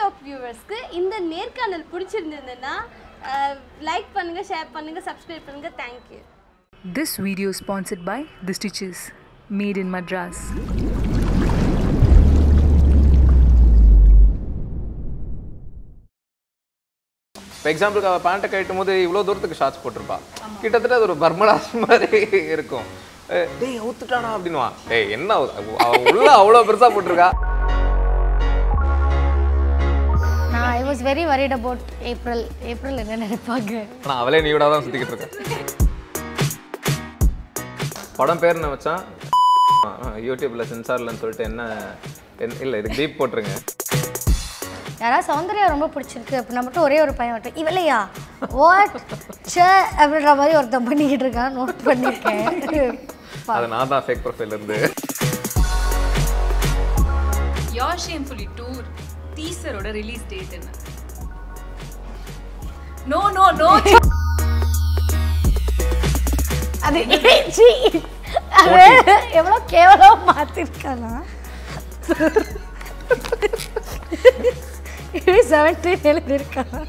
Talk வியூவர்ஸ்க்கு இந்த நேர்காணல் பிடிச்சிருந்ததுன்னா லைக் பண்ணுங்கள் ஷேர் பண்ணுங்கள் சப்ஸ்கிரைப் பண்ணுங்கள் thank you This video is sponsored by The Stitches, made in Madras. இப்போ எக்ஸாம்பிளுக்கு அவள் பேண்ட்டை கட்டும் போது இவ்வளோ தூரத்துக்கு ஷார்ட்ஸ் போட்டிருப்பா கிட்டத்தட்ட அது ஒரு பர்மலாஸ் மாதிரி இருக்கும் அஹ் டேய் அவுத்துட்டானா அப்படின்னுவா டேய் என்ன அவு- அவ உள்ள அவ்வளோ பெருசாக போட்டிருக்கா நான் I was very worried about April April என்ன நினைப்பாங்க ஆனால் அவளே நீ தான் சுற்றிக்கிட்டு இருக்கா படம் பேர் என்ன வச்சான் யூடியூப்ல சென்சார்லன்னு சொல்லிட்டு என்ன என்ன- இல்லை இதுக்கு டீப் போட்டுருங்க யாராவது சௌந்தர்யா ரொம்ப பிடிச்சிருக்கு அப்படின்னா மட்டும் ஒரே ஒரு பையன் மட்டும் இவளையா வாட் சே அப்படின்ற மாதிரி ஒருத்தன் பண்ணிக்கிட்டு இருக்கான் நோட் பண்ணியிருக்கேன் அது நான் தான் ஃபேக் ப்ரொஃபைல் இருந்து Your Shamefully டூர் டீசரோட ரிலீஸ் டேட் என்ன நோ நோ நோ அது சீ, அது எவ்வளோ கேவலம் மாற்றிருக்கானா செவன்டீன் எழுதியிருக்கான்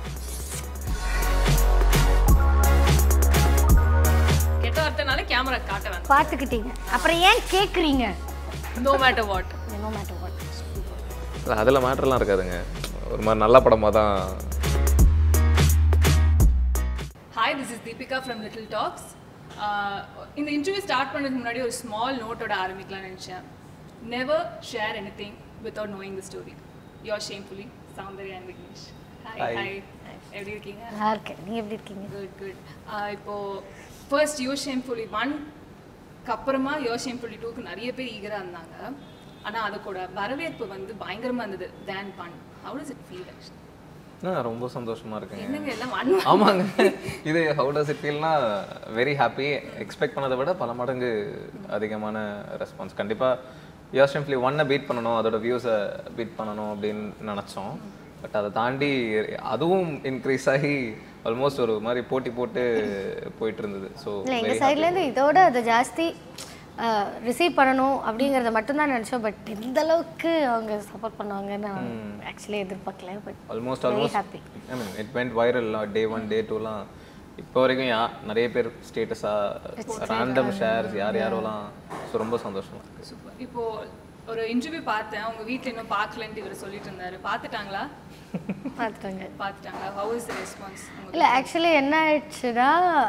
கெட்ட வார்த்தைனால கேமரா காட்ட வேணாம் பார்த்துக்கிட்டீங்க அப்புறம் ஏன் கேட்குறீங்க no matter what no matter what இல்லை அதில் மேட்டர்லாம் இருக்காதுங்க ஒரு மாதிரி நல்ல படமாக தான் hi this is Deepika from little talks இந்த இன்டர்வியூ ஸ்டார்ட் பண்ணதுக்கு முன்னாடி ஒரு ஸ்மால் நோட்டோட ஆரம்பிக்கலாம்னு நினச்சேன் never share anything without knowing the story your shamefully Soundarya and Vignesh hi Hi. Hi எப்படி இருக்கீங்க நல்லா இருக்கேன் நீங்கள் எப்படி இருக்கீங்க குட் குட் இப்போ ஃபர்ஸ்ட் யோ ஷேம்ஃபுல்லி ஒன் அப்புறமா யோ ஷேம்ஃபுல்லி டூக்கு நிறைய பேர் ஈகராக இருந்தாங்க ஆனால் அதுக்கூட வரவேற்பு வந்து பயங்கரமாக இருந்தது then fun how does it feel actually நான் ரொம்ப சந்தோஷமா இருக்கேங்க என்னங்க எல்லாம் ஒன் ஆமாங்க இது ஹவு டஸ் இட் ஃபீல்னா வெரி ஹாப்பி எக்ஸ்பெக்ட் பண்ணதை விட பல மடங்கு அதிகமான ரெஸ்பான்ஸ் கண்டிப்பாக யோர் சிம்ப்ளி ஒன்னை பீட் பண்ணணும் அதோட வியூஸை பீட் பண்ணணும் அப்படின்னு நினச்சோம் பட் அதை தாண்டி அதுவும் இன்க்ரீஸ் ஆகி ஆல்மோஸ்ட் ஒரு மாதிரி போட்டி போட்டு போயிட்டு இருந்தது ஸோ இல்லை எங்கள் சைட்லேருந்து இதோட அதை ஜாஸ்தி ரிசீவ் பண்ணணும் அப்படிங்கிறத மட்டும்தான் நினச்சோம் பட் இந்த அளவுக்கு அவங்க சப்போர்ட் பண்ணுவாங்கன்னு நான் ஆக்சுவலி எதிர்பார்க்கல but almost very almost happy I mean it went viral day one day டூலாம் இப்போ வரைக்கும் யா நிறைய பேர் ஸ்டேட்டஸாக ரேண்டம் ஷேர்ஸ் யார் யாரோலாம் ஸோ ரொம்ப சந்தோஷமா இருக்கு சூப்பர் இப்போ ஒரு இன்டர்வியூ பார்த்தேன் உங்க வீட்டில் இன்னும் பார்க்கலன்ட்டு இவர் சொல்லிட்டு இருந்தாரு பார்த்துட்டாங்களா பார்த்துட்டாங்க பார்த்துட்டாங்களா ஹவு இஸ் த ரெஸ்பான்ஸ் இல்லை ஆக்சுவலி என்ன ஆயிடுச்சுன்னா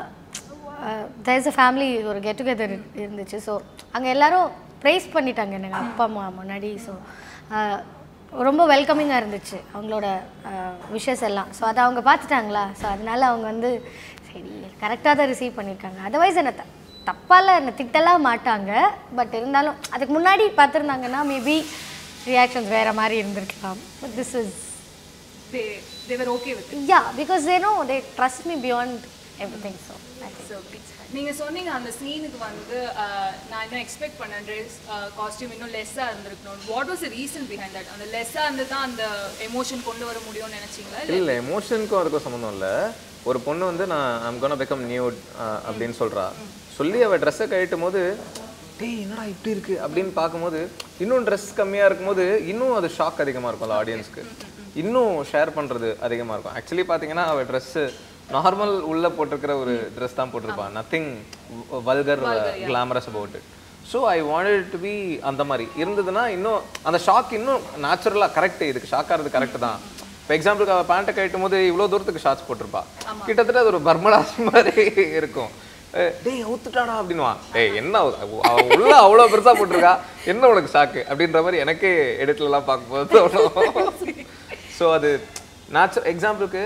தேர் இஸ் அ ஃபேமிலி ஒரு கெட் டுகெதர் இருந்துச்சு ஸோ அங்கே எல்லாரும் ப்ரைஸ் பண்ணிட்டாங்க எனக்கு அப்பா அம்மா முன்னாடி ஸோ ரொம்ப வெல்கமிங்காக இருந்துச்சு அவங்களோட விஷஸ் எல்லாம் ஸோ அதை அவங்க பார்த்துட்டாங்களா ஸோ அதனால அவங்க வந்து சரி கரெக்டாக தான் ரிசீவ் பண்ணியிருக்காங்க அதர்வைஸ் என்ன த தப்பால் என்னை திட்டலாம் மாட்டாங்க பட் இருந்தாலும் அதுக்கு முன்னாடி பார்த்துருந்தாங்கன்னா மேபி ரியாக்ஷன்ஸ் வேறு மாதிரி இருந்திருக்கலாம் but this is they they were okay with Yeah, because they know they trust me beyond everything. So I think. So நீங்க சொன்னீங்க அந்த சீனுக்கு வந்து அஹ், நான் இன்னும் எக்ஸ்பெக்ட் பண்ண ட்ரெஸ் காஸ்டியூம் இன்னும் லெஸ்ஸாக இருந்திருக்கணும் what was reason behind that அந்த லெஸ்ஸாக இருந்து தான் அந்த எமோஷன் கொண்டு வர முடியும்னு நினைச்சீங்களா இல்ல இல்லை எமோஷனுக்கும் அதுக்கும் சம்மந்தம் இல்லை ஒரு பொண்ணு வந்து நான் ஐம் கோனா பிகம் நியூட் அப்படின்னு சொல்றா சொல்லி அவள் ட்ரெஸ்ஸை கழட்டும் போது டேய் என்னடா இப்படி இருக்கு அப்படின்னு பார்க்கும்போது இன்னும் ட்ரெஸ் கம்மியாக இருக்கும்போது இன்னும் அது ஷாக் அதிகமாக இருக்கும்ல ஆடியன்ஸ்க்கு இன்னும் ஷேர் பண்ணுறது அதிகமாக இருக்கும் ஆக்சுவலி பார்த்தீங்கன்னா அவள் ட்ரெஸ்ஸு நார்மல் உள்ளே போட்டிருக்கிற ஒரு ட்ரெஸ் தான் போட்டிருப்பான் nothing vulgar glamorous about it so I wanted to be அந்த மாதிரி இருந்ததுன்னா இன்னும் அந்த ஷாக் இன்னும் நேச்சுரலாக கரெக்ட் இதுக்கு ஷாக் ஆகிறது கரெக்ட் தான் இப்போ எக்ஸாம்பிளுக்கு அவள் பேண்ட்டை கட்டும் போது இவ்வளோ தூரத்துக்கு ஷார்ட்ஸ் போட்டிருப்பா கிட்டத்தட்ட அது ஒரு பர்மலாஸ் மாதிரி இருக்கும் அஹ் டேய் அவுத்துட்டானா அப்படின்னுவா டேய் என்ன அவு- அவ உள்ள அவ்வளோ பெருசாக போட்டிருக்கா என்ன உனக்கு ஷாக்கு அப்படின்ற மாதிரி எனக்கே இடத்துலலாம் பார்க்கும்போது தோணும் ஸோ அது நேச்சுரல் எக்ஸாம்பிளுக்கு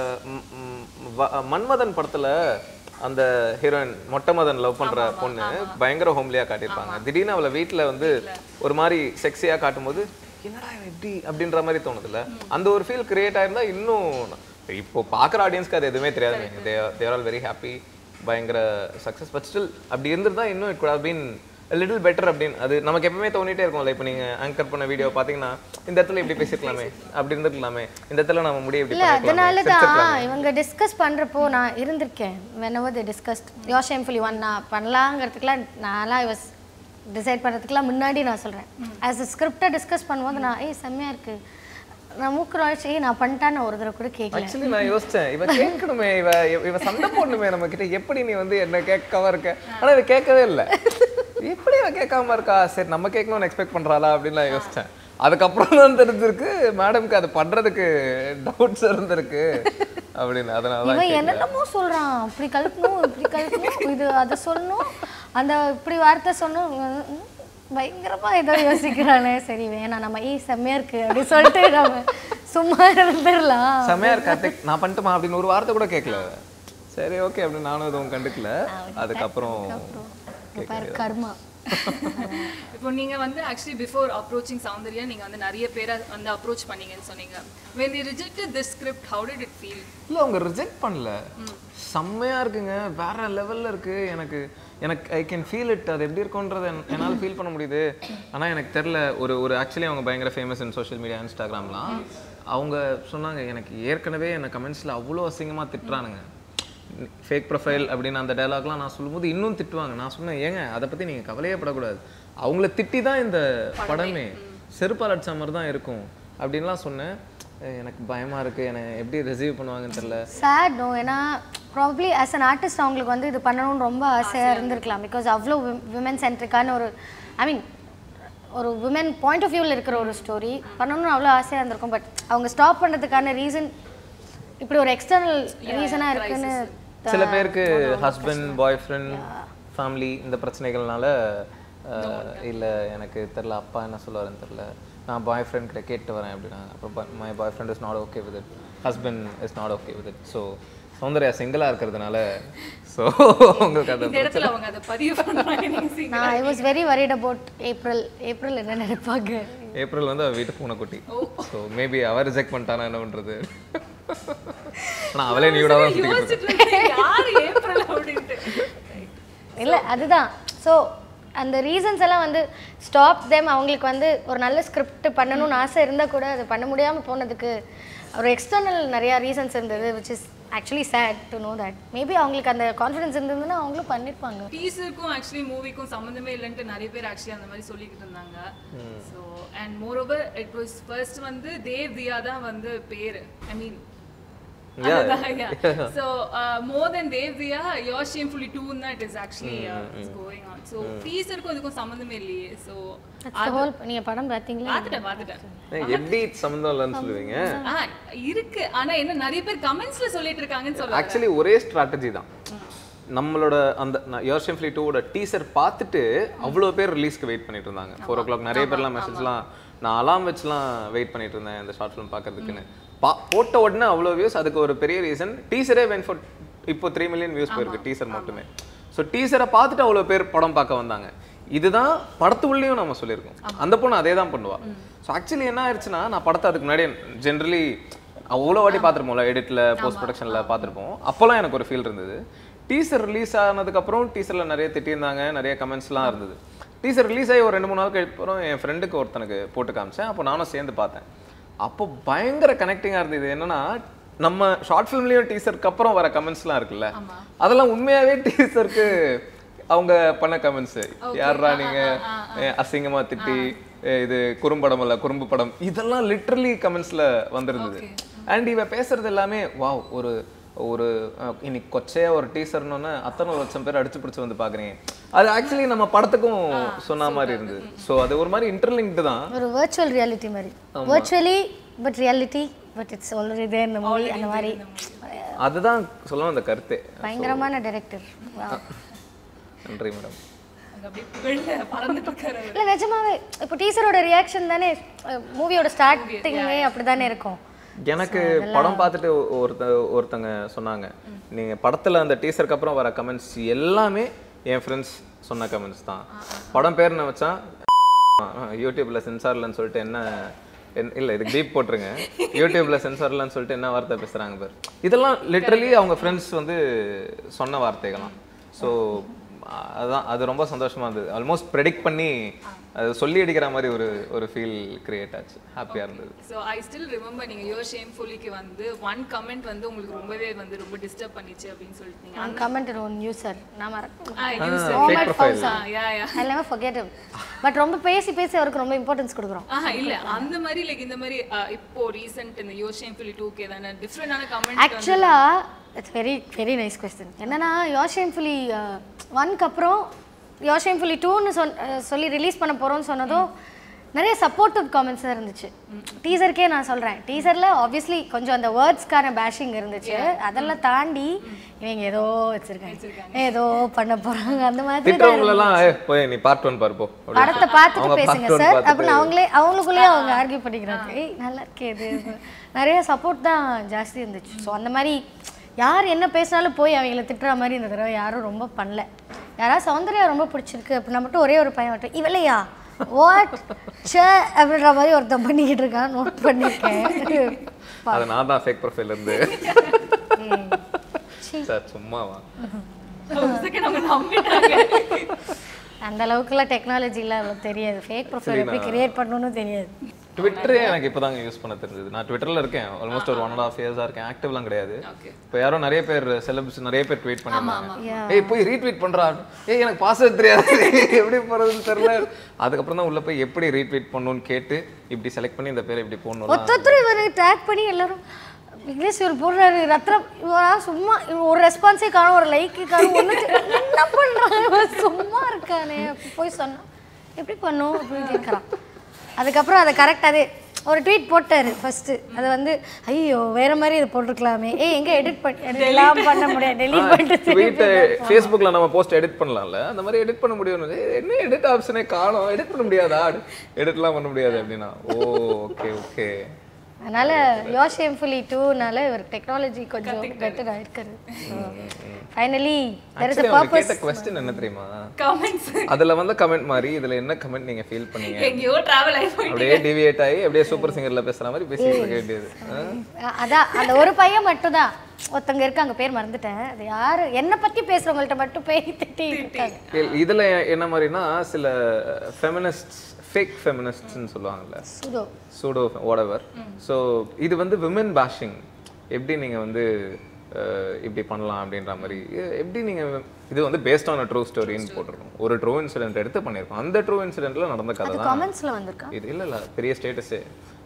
மன்மதன் படத்துல அந்த ஹீரோயின் மொட்டை மதன் லவ் பண்ற பொண்ணு பயங்கர ஹோம்லியா காட்டியிருப்பாங்க திடீர்னு அவளை வீட்ல வந்து ஒரு மாதிரி செக்ஸியா காட்டும்போது என்னடா இவன் இப்படி அப்படின்ற மாதிரி தோணுதுல்ல அந்த ஒரு ஃபீல் கிரியேட் ஆயிருந்தா இன்னும் இப்போ பார்க்குற ஆடியன்ஸ்க்கு அது எதுவுமே தெரியாது தேர் ஆல் வெரி ஹாப்பி பயங்கர சக்ஸஸ் பட் ஸ்டில் அப்படி இருந்திருந்தா இன்னும் it good been little better அப்படின்னு அது நமக்கு எப்பவுமே தோணிட்டே இருக்கும்ல இப்போ நீங்க ஆங்கர் பண்ண வீடியோ பாத்தீங்கன்னா இந்த இடத்துல இப்படி பேசிருக்கலாமே அப்படி இருந்திருக்கலாமே இந்த இடத்துல நம்ம முடிய இப்படி இல்லை அதனால பண்ணிருக்கலாமே தான் இவங்க டிஸ்கஸ் பண்ணுறப்போ நான் இருந்திருக்கேன் whenever they discussed your shamefully one நான் பண்ணலாங்கிறதுக்குலாம் நான்லாம் ஐ வாஸ் டிசைட் பண்ணுறதுக்குலாம் முன்னாடி நான் சொல்கிறேன் ஆஸ் அ ஸ்கிரிப்டை டிஸ்கஸ் பண்ணும்போது நான் ஏய் செம்மையாக இருக்குது நான் மூக்கு நுழைச்சி நான் பண்ணிட்டான்னு ஒரு தடவை கூட கேட்கல ஆக்சுவலி நான் யோசிச்சேன் இவ கேட்கணுமே இவ இவ- இவ சண்டை போடணுமே நம்ம கிட்ட எப்படி நீ வந்து என்ன கேட்கவா இருக்க ஆனா இவ கேட்கவே இல்லை எப்படி இவ கேட்காம இருக்கா சரி நம்ம கேட்கணும்னு எக்ஸ்பெக்ட் பண்றாளா அப்படின்னு நான் யோசிச்சேன் அதுக்கப்புறம் தான் தெரிஞ்சிருக்கு மேடம்க்கு அது பண்றதுக்கு டவுட்ஸ் இருந்திருக்கு அப்படின்னு அதனால தான் இவன் கேட்கல. என்னென்னமோ சொல்றான் இப்படி கலக்கணும் இப்படி கலக்கணும் இது அதை சொல்லணும் அந்த இப்படி வார்த்தை சொன்னோம் உம், உம், பயங்கரமா ஏதோ யோசிக்கிறானே சரி வேணாம் நம்ம ஏய் செம்மையா இருக்கு அப்படி சொல்லிட்டு நம்ம சும்மா இருந்துடலாம் செமையா இருக்கா திக், நான் பண்ணிட்டுமா அப்படின்னு ஒரு வார்த்தை கூட கேட்கல சரி ஓகே அப்படின்னு நானும் எதுவும் கண்டுக்கல அதுக்கப்புறம் இங்க பாரு கர்மா இப்போ நீங்க வந்து ஆக்சுவலி பிஃபோர் அப்ரோச்சிங் சௌந்தர்யா நீங்க வந்து நிறைய பேரை வந்து அப்ரோச் பண்ணீங்கன்னு சொன்னீங்க when they rejected this script how did it feel இல்ல அவங்க ரிஜெக்ட் பண்ணல செம்மையா இருக்குங்க வேற லெவல்ல இருக்கு எனக்கு எனக்கு ஐ கேன் ஃபீல் இட் அது எப்படி இருக்கும்ன்றத என்- என்னால ஃபீல் பண்ண முடியுது ஆனா எனக்கு தெரியல ஒரு ஒரு ஆக்சுவலி அவங்க பயங்கர ஃபேமஸ் இன் சோஷியல் மீடியா இன்ஸ்டாகிராம்லாம் அவங்க சொன்னாங்க எனக்கு ஏற்கனவே என்ன கமெண்ட்ஸ்ல அவ்வளோ அசிங்கமா திட்டுறானுங்க ஃபேக் ப்ரொஃபைல் அப்படின்னு அந்த டயலாக்லாம் நான் சொல்லும்போது இன்னும் திட்டுவாங்க நான் சொன்னேன் ஏங்க அதை பத்தி நீங்க கவலையே படக்கூடாது அவங்கள திட்டி தான் இந்த படமே செருப்பால் அடிச்ச மாதிரி தான் இருக்கும் அப்படின்லாம் சொன்னேன் அஹ் எனக்கு பயமா இருக்கு என்னை எப்படி ரிசீவ் பண்ணுவாங்கன்னு தெரியல சேட் நோ ஏன்னா ப்ராப்ளி ஆஸ் அன் ஆர்டிஸ்ட் அவங்களுக்கு வந்து இது பண்ணணும்னு ரொம்ப ஆசையாக இருந்திருக்கலாம் பிகாஸ் அவ்வளோ விமன் சென்ட்ரிக்கான ஒரு ஐ மீன் ஒரு விமன் பாயிண்ட் ஆஃப் வியூவில் இருக்கிற ஒரு ஸ்டோரி பண்ணணும்னு அவ்வளோ ஆசையாக இருந்திருக்கும் பட் அவங்க ஸ்டாப் பண்ணுறதுக்கான ரீசன் இப்படி ஒரு எக்ஸ்டர்னல் ரீசனாக இருக்குன்னு சில பேருக்கு ஹஸ்பண்ட் பாய் ஃப்ரெண்ட் ஃபேமிலி இந்த பிரச்சனைகள்னால அஹ், இல்ல எனக்கு தெரில அப்பா என்ன சொல்லுவாருன்னு தெரில நான் பாய் ஃப்ரெண்ட் கிட்ட கேட்டு வரேன் அப்படின்னா அப்புறம் my boyfriend is not okay with it husband is not okay with it so Soundarya சிங்கிளாக இருக்கிறதுனால ஸோ உங்களுக்கு அது இந்த இடத்துல அவங்க அதை பதிவு பண்றாங்க நீங்க see. நான் I was very worried about April April என்ன நினைப்பாங்க ஏப்ரல் வந்து அவ வீட்டு பூனைக்குட்டி ஸோ மேபி அவ ரிஜெக்ட் பண்ணிட்டானா என்ன பண்றது ஆனால் அவளே நியூடாக தான் சுத்திக்கிட்டு இருக்கா. யோசிச்சுட்டு இருந்தேன், யாரு ஏப்ரல் அப்படின்ட்டு இல்லை அதுதான் ஸோ அந்த ரீசன்ஸ் எல்லாம் வந்து ஸ்டாப் தேம் அவங்களுக்கு வந்து ஒரு நல்ல ஸ்கிரிப்ட் பண்ணணும்னு ஆசை இருந்தால் கூட அது பண்ண முடியாமல் போனதுக்கு ஒரு எக்ஸ்டர்னல் நிறையா ரீசன்ஸ் இருந்தது which is actually sad to know that maybe அவங்களுக்கு அந்த கான்ஃபிடன்ஸ் இருந்ததுன்னா அவங்களும் பண்ணியிருப்பாங்க டீசருக்கும் ஆக்சுவலி மூவிக்கும் சம்மந்தமே இல்லைன்ட்டு நிறைய பேர் ஆக்சுவலி அந்த மாதிரி சொல்லிக்கிட்டு இருந்தாங்க so and moreover it was first வந்து தேவ் தியா தான் வந்து பேரு I mean so more then Dev Diya your shamefully two தான் it is actually going on so டீசருக்கும் இதுக்கும் சம்மந்தமே இல்லையே ஸோ ஹோல் நீங்கள் படம் பார்த்தீங்களா பார்த்துட்டேன் பார்த்துட்டேன் ஏய், எப்படி சம்மந்தம் இல்லைன்னு சொல்லுவீங்க ஆ இருக்கு ஆனா என்ன நிறைய பேர் கமெண்ட்ஸ்ல சொல்லிட்டு இருக்காங்கன்னு சொல்லுவாங்க ஆக்சுவலி ஒரே ஸ்ட்ராட்டஜி தான் நம்மளோட அந்த யோர் ஷெம்ஃப்லி டூவோட டீசர் பார்த்துட்டு அவ்வளோ பேர் ரிலீஸ்க்கு வெயிட் பண்ணிட்டு இருந்தாங்க ஃபோர் ஓ கிளாக் நிறைய பேர்லாம் மெசேஜ்லாம் நான் அலாம் வச்சுலாம் வெயிட் பண்ணிட்டு இருந்தேன் இந்த ஷார்ட் ஃபிலிம் பார்க்கறதுக்குன்னு பா போட்ட உடனே அவ்வளோ வியூஸ் அதுக்கு ஒரு பெரிய ரீசன் டீசரே வென் ஃபார் இப்போ த்ரீ மில்லியன் வியூஸ் போயிருக்கு டீசர் மட்டுமே ஸோ டீசரை பார்த்துட்டு அவ்வளோ பேர் படம் பார்க்க வந்தாங்க இதுதான் படத்துக்குள்ளேயும் நம்ம சொல்லியிருக்கோம் அந்த பொண்ணு அதே தான் பண்ணுவா ஸோ ஆக்சுவலி என்ன ஆயிடுச்சுன்னா நான் படத்தை அதுக்கு முன்னாடி ஜென்ரலி அவ்வளோ வாட்டி பார்த்துருப்போம்ல எடிட்டில் போஸ்ட் ப்ரொடக்ஷனில் பார்த்துருப்போம் அப்போல்லாம் எனக்கு ஒரு ஃபீல் இருந்தது டீசர் ரிலீஸ் ஆனதுக்கப்புறம் டீசரில் நிறைய திட்டியிருந்தாங்க நிறைய கமெண்ட்ஸ்லாம் இருந்தது டீசர் ரிலீஸ் ஆகி ஒரு ரெண்டு மூணு நாள் கழிச்சு அப்புறம் என் ஃப்ரெண்டுக்கு ஒருத்தனுக்கு போட்டு காமிச்சேன் அப்போ நானும் சேர்ந்து பார்த்தேன் அப்போ பயங்கர கனெக்டிங்காக இருந்தது என்னன்னா நம்ம ஷார்ட் ஃபிலிம்லேயும் டீசருக்கு அப்புறம் வர கமெண்ட்ஸ்லாம் இருக்குல்ல அதெல்லாம் உண்மையாகவே டீசருக்கு அவங்க பண்ண கமெண்ட்ஸ் யாரா நீங்க அஹ் அசிங்கமா திட்டி அஹ் இது குறும்படம் இல்ல குறும்பு படம் இதெல்லாம் லிட்ரலி கமெண்ட்ஸ்ல வந்திருந்தது அண்ட் இவ பேசுறது எல்லாமே வாவ் ஒரு ஒரு அஹ், இன்னைக்கு கொச்சையா ஒரு டீசர்னு அத்தனை ஒரு லட்சம் பேர் அடிச்சு பிடிச்சு வந்து பாக்குறீங்க அது ஆக்சுவலி நம்ம படத்துக்கும் சொன்ன மாதிரி இருந்தது ஸோ அது ஒரு மாதிரி இன்டர்லிங்க்டு தான் ஒரு வர்ச்சுவல் ரியாலிட்டி மாதிரி virtually but reality but it's already there இந்த மூவி அந்த மாதிரி அதுதான் சொல்லணும் அந்த கருத்தே பயங்கரமான டைரக்டர் நன்றி மேடம் அங்க அப்படியே புகழ்ல பறந்துட்டு இருக்காரு அவரு. இல்லை நிஜமாவே இப்போ டீசரோட ரியாக்ஷன் தானே மூவியோட ஸ்டார்டிங்கே அப்படி தானே இருக்கும் எனக்கு படம் பார்த்துட்டு ஒ- ஒருத்த ஒருத்தங்க சொன்னாங்க நீங்க படத்துல அந்த டீசருக்கு அப்புறம் வர கமெண்ட்ஸ் எல்லாமே என் ஃப்ரெண்ட்ஸ் சொன்ன கமெண்ட்ஸ் தான் படம் பேர் என்ன வச்சான் யூடியூப்ல சென்சார் இல்லைன்னு சொல்லிட்டு என்ன என்- இல்ல இதுக்கு டீப் போட்டுருங்க யூடியூப்ல சென்சார் இல்லைன்னு சொல்லிட்டு என்ன வார்த்தை பேசுறாங்க பாரு இதெல்லாம் லிட்ரலி அவங்க ஃப்ரெண்ட்ஸ் வந்து சொன்ன வார்த்தைகளாம் ஸோ அதான் அது ரொம்ப சந்தோஷமா இருந்தது ஆல்மோஸ்ட் ப்ரெடிக்ட் பண்ணி அது சொல்லி அடிக்கிற மாதிரி ஒரு ஒரு ஃபீல் கிரியேட் ஆச்சு ஹாப்பியாக இருந்தது ஸோ ஐ ஸ்டில் ரிமெம்பர் நீங்கள் யோர் ஷேம்ஃபுல்லிக்கு வந்து ஒன் கமெண்ட் வந்து உங்களுக்கு ரொம்பவே வந்து ரொம்ப டிஸ்டர்ப் பண்ணிச்சு அப்படின்னு சொல்லிட்டு நீங்க நான் கமெண்ட் ஒன் யூசர் நான் மறக்க ah user fake profile. Yeah yeah I never forget him but ரொம்ப பேசி பேசி அவருக்கு ரொம்ப இம்பார்ட்டன்ஸ் கொடுக்குறோம் ஆஹா இல்ல அந்த மாதிரி லைக் இந்த மாதிரி அஹ், இப்போ ரீசெண்ட் இந்த யோர் ஷேம்ஃபுல்லி டூ கே தானே டிஃப்ரெண்டான கமெண்ட் ஆக்சுவலாக it's very very nice question என்னன்னா யோஷேம்ஃபுல்லி ஒன்க்கு அப்புறம் யோஷேம்ஃபுல்லி டூன்னு சொன் அஹ் சொல்லி ரிலீஸ் பண்ண போகிறோம்னு சொன்னதும் நிறைய சப்போர்ட்டிவ் காமெண்ட்ஸ் தான் இருந்துச்சு டீசருக்கே நான் சொல்கிறேன் டீசரில் ஆப்வியஸ்லி கொஞ்சம் அந்த வேர்ட்ஸ்க்கான பேஷிங் இருந்துச்சு அதெல்லாம் தாண்டி இவங்க ஏதோ வச்சிருக்காங்க ஏதோ பண்ண போகிறாங்க அந்த மாதிரி தான் திட்டவங்களெல்லாம் "ஏய், போய் நீ பார்ட் ஒன் பாருப்போ படத்தை பார்த்துட்டு அவங்க பேசுங்க part one சார் பார்த்துட்டு- அப்படின்னு அவங்களே அவங்களுக்குள்ளேயே அவங்க ஆர்கியூ பண்ணிக்கிறாங்க ஏய் நல்லா இருக்கே இது நிறைய சப்போர்ட் தான் ஜாஸ்தி இருந்துச்சு ஸோ அந்த மாதிரி யார் என்ன பேசினாலும் போய் அவங்கள திட்டுற மாதிரி இந்த தடவை யாரும் ரொம்ப பண்ணல யாராவது சௌந்தர்யா ரொம்ப பிடிச்சிருக்கு அப்படின்னா மட்டும் ஒரே ஒரு பையன் மட்டும் இவளையா வாட் சே அப்படின்ற மாதிரி ஒருத்தன் பண்ணிக்கிட்டு இருக்கான் நோட் பண்ணியிருக்கேன் அது நான் தான் ஃபேக் ப்ரொஃபைல் இருந்து சார் சும்மாவா செகண்ட் அவங்க நம்பிட்டாங்க அந்த அளவுக்குலாம் டெக்னாலஜிலாம் அவ்வளோ தெரியாது ஃபேக் ப்ரொஃபைல் எப்படி கிரியேட் பண்ணணும்னு தெரியாது ட்விட்டரே எனக்கு இப்போதாங்க யூஸ் பண்ண தெரிஞ்சது நான் ட்விட்டரில் இருக்கேன் ஆல்மோஸ்ட் ஒரு ஒன் அண்ட் ஆஃப் இயர்ஸாக இருக்கேன் ஆக்டிவ்லாம் கிடையாது இப்போ யாரோ நிறைய பேர் செலிப்ஸ் நிறைய பேர் ட்வீட் பண்ணிருந்தாங்க ஏய் போய் ரீட்வீட் பண்றா ஏய் எனக்கு பாஸ்வேர்ட் தெரியாது எப்படி போறதுன்னு தெரியல அதுக்கப்புறம் தான் உள்ள போய் எப்படி ரீட்வீட் பண்ணணும்னு கேட்டு இப்படி செலக்ட் பண்ணி இந்த பேரை இப்படி போடணும் ஒருத்தர் இவருக்கு டேக் பண்ணி எல்லாரும் இங்கிலீஷ் இவர் போடுறாரு ரத்னம் இவரா சும்மா இவன் ஒரு ரெஸ்பான்ஸே காணும் ஒரு லைக்கு காணும் ஒன்று என்ன பண்ணுறான் இவன் சும்மா இருக்கானே அப்ப போய் சொன்னான் எப்படி பண்ணும் அப்படின்னு கேட்குறான் அதுக்கப்புறம் அதை கரெக்ட் அதே ஒரு ட்வீட் போட்டாரு ஃபர்ஸ்ட் அது வந்து ஐயோ வேற மாதிரி இது போட்டிருக்கலாமே ஏய் எங்க எடிட் பண்ணி எல்லாம் பண்ண முடியாது டெலிட் பண்ணிட்டு ட்வீட்டை ஃபேஸ்புக்கில் நம்ம போஸ்ட் எடிட் பண்ணலாம்ல அந்த மாதிரி எடிட் பண்ண முடியும் என்ன எடிட் ஆப்ஷனே காணும் எடிட் பண்ண முடியாதா எடிட்லாம் பண்ண முடியாது அப்படின்னா ஓ ஓகே ஓகே அதனால யோஷேம்ஃபுல்லி டூனால இவர் டெக்னாலஜி கொஞ்சம் பெட்டர் ஆயிருக்காரு finally there is a actually அவங்க பர்பஸ் கேட்ட கொஸ்டின் என்ன தெரியுமா கமெண்ட்ஸ் அதுல வந்த கமெண்ட் மாதிரி இதுல என்ன கமெண்ட் நீங்க ஃபீல் பண்ணீங்க எங்கேயோ டிராவல் ஆகி போயிட்டு அப்படியே டிவியேட் ஆகி அப்படியே சூப்பர் சிங்கர்ல பேசுற மாதிரி பேசிட்டு இருக்க வேண்டியது ஆ? அ- அதான் அந்த ஒரு பையன் மட்டும் தான் ஒருத்தங்க இருக்காங்க பேர் மறந்துட்டேன் அது யாரு என்ன பத்தி பேசுறவங்கள்ட்ட மட்டும் பேய் திட்டி இருக்காங்க இல்ல, இதுல என்ன மாதிரினா சில ஃபெமினிஸ்ட் ஃபேக் ஃபெமினிஸ்ட்னு சொல்லுவாங்கல்ல சுதோ சூடோ whatever ஸோ இது வந்து விமன் பேஷிங் எப்படி நீங்க வந்து அஹ், இப்படி பண்ணலாம் அப்படின்ற மாதிரி எ- எப்படி நீங்க இது வந்து பேஸ்ட் ஆன் ட்ரூ ஸ்டோரின்னு போட்டிருக்கோம் ஒரு ட்ரூ இன்சிடென்ட் எடுத்து பண்ணியிருக்கோம் அந்த ட்ரூ இன்சிடென்ட்ல நடந்த கதை தான் கமெண்ட்ஸ்ல வந்திருக்கா இது இல்ல இல்ல பெரிய ஸ்டேட்டஸே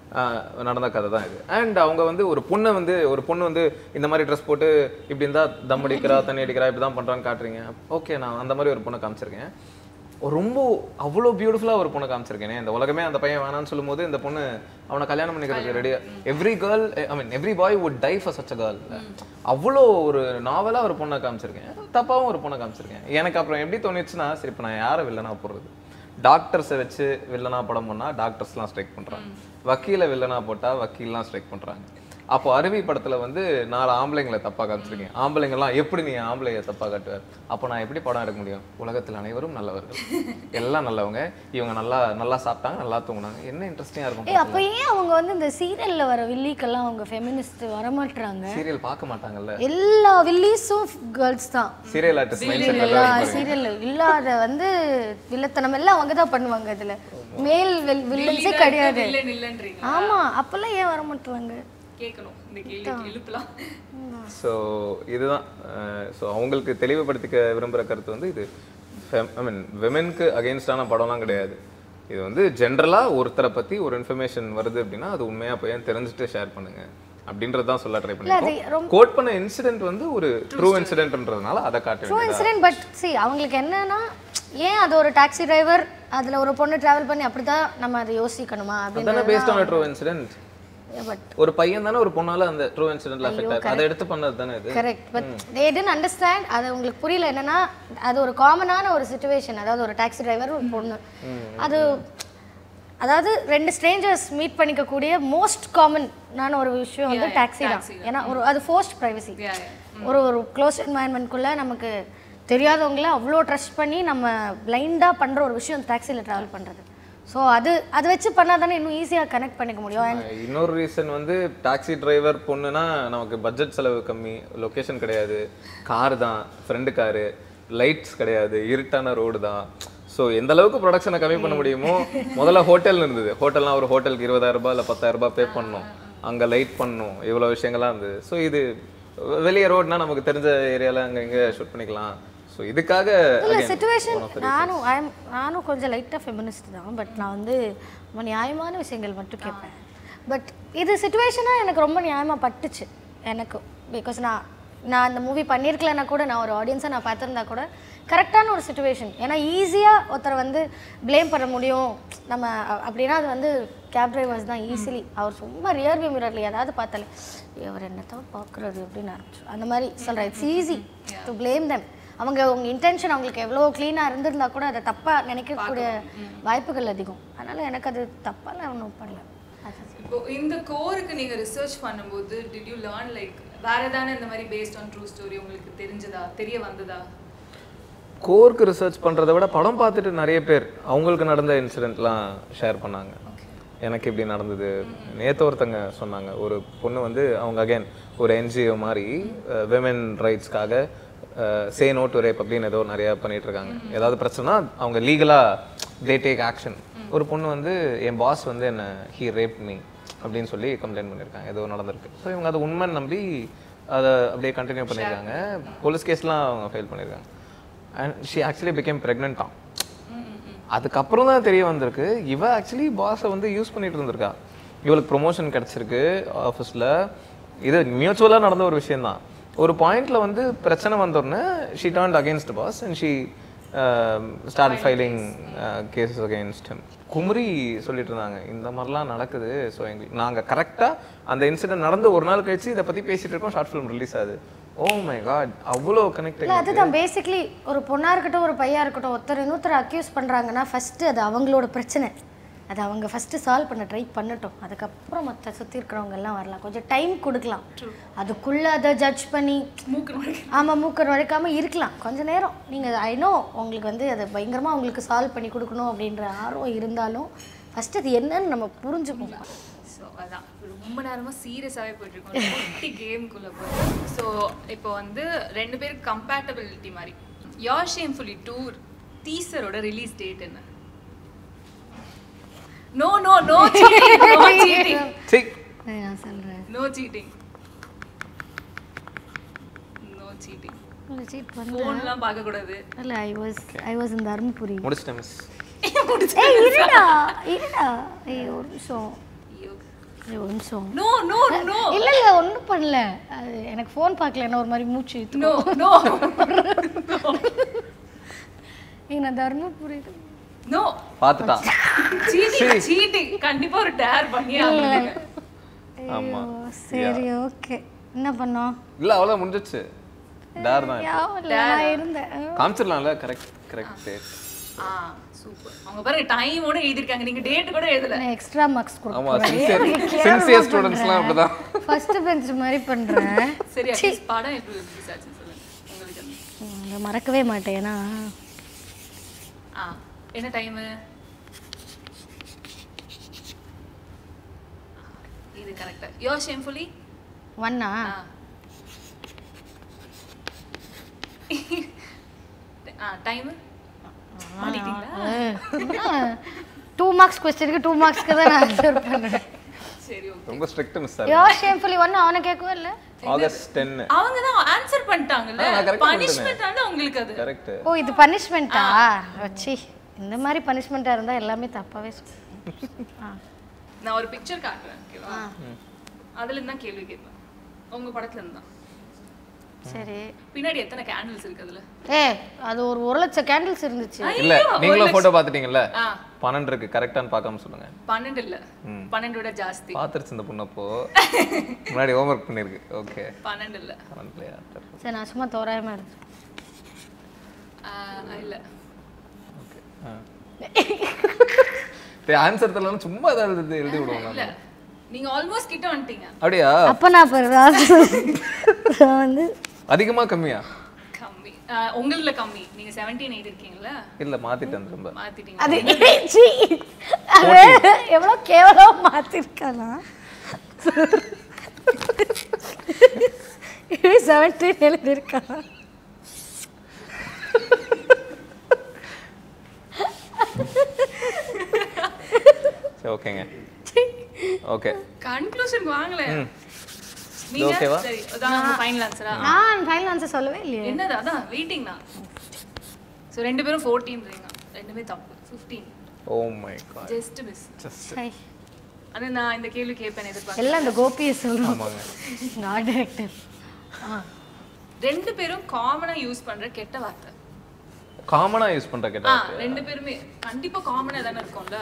நடந்த கதை தான் இது அண்ட் அவங்க வந்து ஒரு பொண்ணை வந்து ஒரு பொண்ணு வந்து இந்த மாதிரி ட்ரெஸ் போட்டு இப்படி இருந்தா தம் அடிக்கிறா தண்ணி அடிக்கிறா இப்படி தான் பண்றான்னு காட்டுறீங்க ஓகே நான் அந்த மாதிரி ஒரு பொண்ணை காமிச்சிருக்கேன் ஒரு ரொம்ப அவ்வளோ பியூட்டிஃபுல்லாக ஒரு பொண்ணை காமிச்சிருக்கேனே இந்த உலகமே அந்த பையன் வேணாம்னு சொல்லும்போது இந்த பொண்ணு அவனை கல்யாணம் பண்ணிக்கிறதுக்கு ரெடியா every girl I mean every boy would die for such a girl அவ்வளோ ஒரு நாவலாக ஒரு பொண்ணை காமிச்சிருக்கேன் தப்பாவும் ஒரு பொண்ணை காமிச்சிருக்கேன் எனக்கு அப்புறம் எப்படி தோணுச்சுன்னா சரி இப்போ நான் யாரை வில்லனா போடுறது டாக்டர்ஸை வச்சு வில்லனா படம் பண்ணா டாக்டர்ஸ்லாம் ஸ்ட்ரைக் பண்றாங்க வக்கீல வில்லனா போட்டா வக்கீல்லாம் ஸ்ட்ரைக் பண்றாங்க அப்போ அருவி படத்துல வந்து நாலு ஆம்பளைங்களை தப்பா காமிச்சிருக்கேன் ஆம்பளைங்கெல்லாம் எப்படி நீ ஆம்பளைய தப்பா காட்டுவ அப்போ நான் எப்படி படம் எடுக்க முடியும் உலகத்தில் அனைவரும் நல்லவர்கள் எல்லாம் நல்லவங்க இவங்க நல்லா நல்லா சாப்பிட்டாங்க நல்லா தூங்குனாங்க என்ன இன்ட்ரெஸ்டிங்கா இருக்கும் ஏய் அப்ப ஏன் அவங்க வந்து இந்த சீரியல்ல வர வில்லிக்கெல்லாம் அவங்க ஃபெமினிஸ்ட் வரமாட்டாங்க சீரியல் பார்க்க மாட்டாங்கல்ல எல்லா வில்லிஸும் கேர்ள்ஸ் தான் சீரியல் ஆர்டிஸ்ட் மைண்ட் எல்லா செட்ல சீரியல்ல இல்லாத வந்து வில்லத்தனம் எல்லாம் அவங்க தான் பண்ணுவாங்க இதுல மேல் வில்லன்ஸே கிடையாது இல்லைன்னு இல்லைன்றீங்க ஆமா அப்பெல்லாம் ஏன் வர மாட்டாங்க கேட்கணும் இந்த கேள்வி எழுப்பலாம் ஸோ இதுதான் ஸோ அவங்களுக்கு தெளிவுபடுத்திக்க விரும்புகிற கருத்து வந்து இது ஐ மீன் விமென்க்கு அகெயின்ஸ்டான படம்லாம் கிடையாது இது வந்து ஜென்ரலாக ஒருத்தரை பற்றி ஒரு இன்ஃபர்மேஷன் வருது அப்படின்னா அது உண்மையாக போய் தெரிஞ்சுட்டு ஷேர் பண்ணுங்க அப்படின்றது தான் சொல்ல ட்ரை அது பண்ணிருக்கோம் கோட் பண்ண இன்சிடென்ட் வந்து ஒரு ட்ரூ இன்சிடென்ட்ன்றதுனால அதை காட்ட ட்ரூ வேண்டியது இன்சிடென்ட் பட் சி அவங்களுக்கு என்னன்னா ஏன் அது ஒரு டாக்ஸி டிரைவர் அதுல ஒரு பொண்ணு டிராவல் பண்ணி அப்படிதான் நம்ம அதை யோசிக்கணுமா அதானே அப்படின்னு based on true incident but ஒரு பையன் தானே ஒரு பொண்ணால அந்த ட்ரூ இன்சிடென்ட்ல அஃபெக்ட் ஆகுது அதை எடுத்து பண்ணது தானே இது correct but they tend understand அது உங்களுக்கு புரியல என்னன்னா அது ஒரு காமனான ஒரு சுச்சுவேஷன் அதாவது ஒரு டாக்ஸி டிரைவர் ஒரு பொண்ணு அது அதாவது ரெண்டு ஸ்ட்ரேஞ்சர்ஸ் மீட் பண்ணிக்கக்கூடிய மோஸ்ட் காமனான ஒரு விஷயம் வந்து டாக்ஸி தான் ஏன்னா ஒரு அது ஃபோர்ஸ்ட் ப்ரைவசி Yeah, yeah. ஒரு ஒரு க்ளோஸ் என்வாயன்மெண்ட்குள்ளே நமக்கு தெரியாதவங்கள அவ்வளோ ட்ரஸ்ட் பண்ணி நம்ம பிளைண்டாக பண்ணுற ஒரு விஷயம் டாக்ஸியில் ட்ராவல் பண்ணுறது ஸோ அது அது வச்சு பண்ணால் தானே இன்னும் ஈஸியாக கனெக்ட் பண்ணிக்க முடியும் And இன்னொரு ரீசன் வந்து டாக்ஸி டிரைவர் பொண்ணுனா நமக்கு பட்ஜெட் செலவு கம்மி லொகேஷன் கிடையாது கார் தான் ஃப்ரெண்டு காரு லைட்ஸ் கிடையாது இருட்டான ரோடு தான் ஸோ எந்த அளவுக்கு ப்ரொடக்ஷனை கம்மி பண்ண முடியுமோ முதல்ல ஹோட்டல் இருந்தது ஹோட்டல்னா ஒரு ஹோட்டலுக்கு இருபதாயிரம் ரூபாய் இல்லை பத்தாயிரம் ரூபாய் பே பண்ணணும் அங்கே லைட் பண்ணணும் இவ்வளோ விஷயங்கள்லாம் இருந்தது ஸோ இது வெளியே ரோட்னா நமக்கு தெரிஞ்ச ஏரியாவில் அங்கே இங்கே ஷூட் பண்ணிக்கலாம் ஸோ இதுக்காக இல்லை again, situation one of the நானும் ஐம் நானும் கொஞ்சம் லைட்டாக ஃபெமினிஸ்ட் தான் பட் நான் வந்து ரொம்ப நியாயமான விஷயங்கள் மட்டும் கேட்பேன் பட் இது சுச்சுவேஷனாக எனக்கு ரொம்ப நியாயமாக பட்டுச்சு எனக்கு பிகாஸ் நான் நான் அந்த மூவி பண்ணியிருக்கலன்னா கூட நான் ஒரு ஆடியன்ஸாக நான் பார்த்துருந்தா கூட கரெக்டான ஒரு சுச்சுவேஷன் ஏன்னா ஈஸியாக ஒருத்தரை வந்து ப்ளேம் பண்ண முடியும் நம்ம அ- அப்படின்னா அது வந்து கேப் டிரைவர்ஸ் தான் ஈஸிலி அவர் சும்மா ரியர் வியூ மிரரில் ஏதாவது பார்த்தாலே அவர் என்னத்தான் பார்க்குறது அப்படின்னு ஆரம்பிச்சு அந்த மாதிரி சொல்கிறேன் it's easy to blame them அவங்க உங்க இன்டென்ஷன் அவங்களுக்கு எவ்வளோ க்ளீனாக இருந்திருந்தா கூட அதை தப்பாக நினைக்கக்கூடிய வாய்ப்புகள் அதிகம் அதனால எனக்கு அது தப்பாலாம் ஒன்றும் பண்ணல அது- இப்போ இந்த கோருக்கு நீங்க ரிசர்ச் பண்ணும்போது டிட் யூ லேர்ன் லைக் வேற ஏதானே இந்த மாதிரி பேஸ்ட் ஆன் ட்ரூ ஸ்டோரி உங்களுக்கு தெரிஞ்சதா தெரிய வந்ததா கோர்க்கு ரிசர்ச் பண்ணுறதை விட படம் பார்த்துட்டு நிறைய பேர் அவங்களுக்கு நடந்த இன்சிடென்ட்லாம் ஷேர் பண்ணாங்க எனக்கு இப்படி நடந்தது நேற்று ஒருத்தங்க சொன்னாங்க ஒரு பொண்ணு வந்து அவங்க அகைன் ஒரு என்ஜிஓ மாதிரி விமன் ரைட்ஸ்க்காக சே நோ டு ரேப் அப்படின்னு ஏதோ நிறையா பண்ணிட்டு இருக்காங்க ஏதாவது பிரச்சனைனா அவங்க லீகலாக தே டேக் ஆக்ஷன் ஒரு பொண்ணு வந்து என் பாஸ் வந்து என்ன ஹீ ரேப் மீ அப்படின்னு சொல்லி கம்ப்ளைண்ட் பண்ணியிருக்காங்க ஏதோ நடந்திருக்கு ஸோ இவங்க அதை உண்மைன்னு நம்பி அதை அப்படியே கண்டினியூ பண்ணியிருக்காங்க போலீஸ் கேஸ்லாம் அவங்க ஃபைல் பண்ணியிருக்காங்க அண்ட் ஷி ஆக்சுவலி பிகேம் ப்ரெக்னென்ட்டாம் அதுக்கப்புறம் தான் தெரிய வந்திருக்கு இவ ஆக்சுவலி பாஸை வந்து யூஸ் பண்ணிட்டு இருந்திருக்கா இவளுக்கு ப்ரொமோஷன் கிடச்சிருக்கு ஆஃபீஸில் இது மியூச்சுவலாக நடந்த ஒரு விஷயம்தான் ஒரு பாயிண்ட்ல வந்து பிரச்சனை வந்தோடனே she turned against boss and she start filing cases against him குமரி சொல்லிட்டு இருந்தாங்க இந்த மாதிரிலாம் நடக்குது ஸோ எங்களுக்கு நாங்கள் கரெக்டாக அந்த இன்சிடென்ட் நடந்து ஒரு நாள் கழிச்சு இதை பற்றி பேசிட்டு இருக்கோம் ஷார்ட் ஃபிலிம் ரிலீஸ் ஆகுது ஓ மை காட் அவ்வளோ கனெக்ட் இல்லை அதுதான் பேசிக்லி ஒரு பொண்ணாக இருக்கட்டும் ஒரு பையா இருக்கட்டும் ஒருத்தர் இன்னொருத்தர் அக்யூஸ் பண்ணுறாங்கன்னா ஃபஸ்ட்டு அது அவங்களோட பிரச்சனை அது அவங்க ஃபஸ்ட்டு சால்வ் பண்ண ட்ரை பண்ணட்டும் அதுக்கப்புறம் மற்ற சுற்றி இருக்கிறவங்க எல்லாம் வரலாம் கொஞ்சம் டைம் கொடுக்கலாம் அதுக்குள்ளே அதை ஜட்ஜ் பண்ணி ஆமாம் மூக்கர் வரைக்காமல் இருக்கலாம் கொஞ்ச நேரம் நீங்கள் ஐ நோ உங்களுக்கு வந்து அதை பயங்கரமாக உங்களுக்கு சால்வ் பண்ணி கொடுக்கணும் அப்படின்ற ஆர்வம் இருந்தாலும் ஃபஸ்ட்டு அது என்னன்னு நம்ம புரிஞ்சுப்போம் ஸோ அதான் ரொம்ப நேரமாக சீரியஸாகவே போயிட்டுருக்கோம் குட்டி கேம்குள்ளே போய் ஸோ இப்போ வந்து ரெண்டு பேருக்கு கம்பேட்டபிலிட்டி மாதிரி யார் ஷேம்ஃபுல்லி டூர் டீசரோட ரிலீஸ் டேட் என்ன no no no cheating no cheating சரி நான் சொல்கிறேன் no cheating no cheating cheat பண்ண ஃபோன்லாம் பார்க்கக்கூடாது இல்லை ஐ வாஸ் ஐ வாஸ் இந்த தருமபுரி முடிச்சிட்டேன் மிஸ் ஏய் இருடா இருடா ஏய் ஒரு நிமிஷம் ஐயோ ஏய் ஒரு நிமிஷம் நோ நோ நோ இல்ல இல்ல ஒன்றும் பண்ணல அது எனக்கு ஃபோன் பார்க்கல ஒரு மாதிரி மூச்சு இழுத்து நோ நோ ஏய் நான் தருமபுரி நோ பார்த்துட்டா சீட்டிங் சீட்டிங் கண்டிப்பா ஒரு டேர் பண்ணி ஆகணும் ஆமா ஓ, சரி ஓகே என்ன பண்ணோம் இல்ல அவ்வளோ முடிஞ்சிச்சு டேர் தான் ஞாபகம் இல்ல, நான் இருந்தேன் காமிச்சிடலாம்ல கரெக்ட் கரெக்ட் டேட் ஆ சூப்பர் அவங்க பாருங்க டைமோட எழுதிருக்காங்க நீங்க டேட் கூட எழுதல நான் எக்ஸ்ட்ரா மார்க்ஸ் ஆமா கொடுக்குறேன் சின்சியர் சின்சியர் ஸ்டூடெண்ட்ஸ்லாம் அப்படிதான் ஃபர்ஸ்ட் பெஞ்ச் மாதிரி பண்றேன் சரி அட்லீஸ்ட் படம் எப்படி ரிலீஸ் ஆச்சுன்னு சொல்லுங்க உங்களுக்கு அது. ம், அதை மறக்கவே மாட்டேன் ஏன்னா ஆ என்ன டைம் இது கரெக்டா யோ ஷேம்ஃபுல்லி ஒன்னா ஆ டைம் மாட்டிட்டீங்களா டூ மார்க்ஸ் கொஸ்டினுக்கு டூ மார்க்ஸ்க்கு தான் நான் ஆன்சர் பண்ணேன் சரி ஓகே ரொம்ப ஸ்ட்ரிக்ட் மிஸ் யோ ஷேம்ஃபுல்லி ஒன்று அவனை கேட்கவே இல்லை ஆகஸ்ட் டென்னு அவங்க தான் ஆன்சர் பண்ணிட்டாங்கல்ல ஆ, நான் correct பனிஷ்மெண்ட் வந்து உங்களுக்கு அது கரெக்ட் ஓ இது பனிஷ்மெண்ட்டா வச்சி இந்த மாதிரி பனிஷ்மெண்ட்டாக இருந்தால் எல்லாமே தப்பாகவே சொல்லுவேன் ஆ நான் ஒரு பிக்சர் காட்டுறேன் ஓகேவா அதுல இருந்து தான் கேள்வி கேட்பேன் உங்க படத்துல இருந்து தான் சரி பின்னாடி எத்தனை கேண்டில்ஸ் இருக்கு அதுல ஏ அது ஒரு ஒரு லட்சம் கேண்டில்ஸ் இருந்துச்சு இல்ல நீங்களும் போட்டோ பார்த்துட்டீங்கல்ல ஆ. பன்னெண்டு இருக்கு கரெக்டான்னு பார்க்காம சொல்லுங்க பன்னெண்டு இல்ல பன்னெண்டு விட ஜாஸ்தி பார்த்துருச்சு இந்த பொண்ணு அப்போ முன்னாடி ஹோம்ஒர்க் பண்ணிருக்கு ஓகே பன்னெண்டு இல்ல பன்னெண்டு பிளேயர் சரி நான் சும்மா தோராயமாக இருந்துச்சு ஆ, இல்ல ஆன்சர் தெரியலன்னு சும்மா ஏதாவது எழுதி எழுதி விடுவோம் இல்ல நீங்க ஆல்மோஸ்ட் கிட்ட வந்துட்டீங்க அப்படியா அப்போ நான் இப்போ நான் வந்து அதிகமா கம்மியா கம்மி ஆ, உங்களதுல கம்மி நீங்க செவன்டீன் எயிட் இருக்கீங்கல்ல இல்ல மாத்திட்டேன் திரும்ப மாத்திட்டீங்க அது சீ, அது எவ்வளோ கேவலம் மாற்றிருக்கலாம் செவன்டீன் எழுதியிருக்கான் ஓகே கன்க்ளூஷன் வாங்கல நீங்க ஓகேவா? சரி அதான் ஃபைனல் ஆன்சரா நான் ஃபைனல் ஆன்சர் சொல்லவே இல்லையே என்னது அதான் வெயிட்டிங் தான் ஸோ ரெண்டு பேரும் ஃபோர்டீன்றீங்க ரெண்டுமே தப்பு fifteen oh my god just miss சை. அது நான் இந்த கேள்வி கேட்பேன் எதிர்பார்க்க எல்லாம் அந்த கோபியை சொல்றோம் ஆமாங்க நான் டைரக்டர் ரெண்டு பேரும் காமனா யூஸ் பண்ற கெட்ட வார்த்தை காமனா யூஸ் பண்ற ஆ கேட்டா ரெண்டு பேருமே கண்டிப்பா காமனா தானே இருக்கும்ல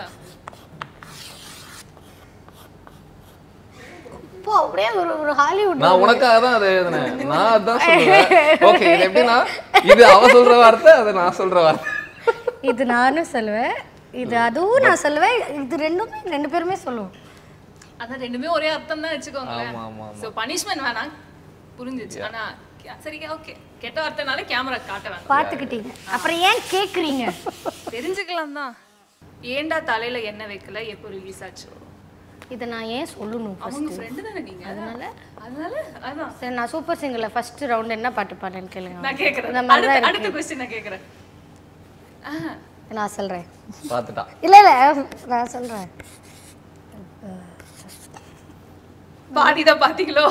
இப்போ அப்படியே ஒரு ஒரு ஹாலிவுட் நான் உனக்காக தான் அதை எழுதினேன் நான் அதான் சொல்லுவேன் ஓகே இது எப்படின்னா இது அவ சொல்ற வார்த்தை அது நான் சொல்ற வார்த்தை இது நானும் சொல்லுவேன் இது அதுவும் நான் சொல்லுவேன் இது ரெண்டுமே ரெண்டு பேருமே சொல்லுவோம் அதான் ரெண்டுமே ஒரே அர்த்தம் தான் வச்சுக்கோங்களேன் ஆமா, ஆமா, ஸோ பனிஷ்மெண்ட் வேணாம் புரிஞ்சிச்சு ஆனா கே- சரி ஓகே கெட்ட வார்த்தைனால கேமரா காட்ட வேணாம் பார்த்துக்கிட்டீங்க அப்புறம் ஏன் கேட்குறீங்க தெரிஞ்சுக்கலாம் தான் ஏன்டா தலையில எண்ணெய் வைக்கல எப்போ ரிலீஸ் ஆச்சு இதை நான் ஏன் சொல்லணும் அவங்க ஃபர்ஸ்ட் ஃப்ரெண்டு தானே நீங்க அதனால அதனால அதான் சரி நான் சூப்பர் சிங்கர்ல ஃபர்ஸ்ட் ரவுண்ட் என்ன பாட்டு பாடுறேன்னு கேளுங்க நான் கேக்குறேன் இந்த மாதிரி தான் அடுத்த இருக்கு அடுத்த கொஸ்டின் நான் கேக்குறேன் ஆ, நான் சொல்றேன் பார்த்துட்டா இல்ல இல்ல நான் சொல்றேன் பாதிதான் பாத்தீங்களோ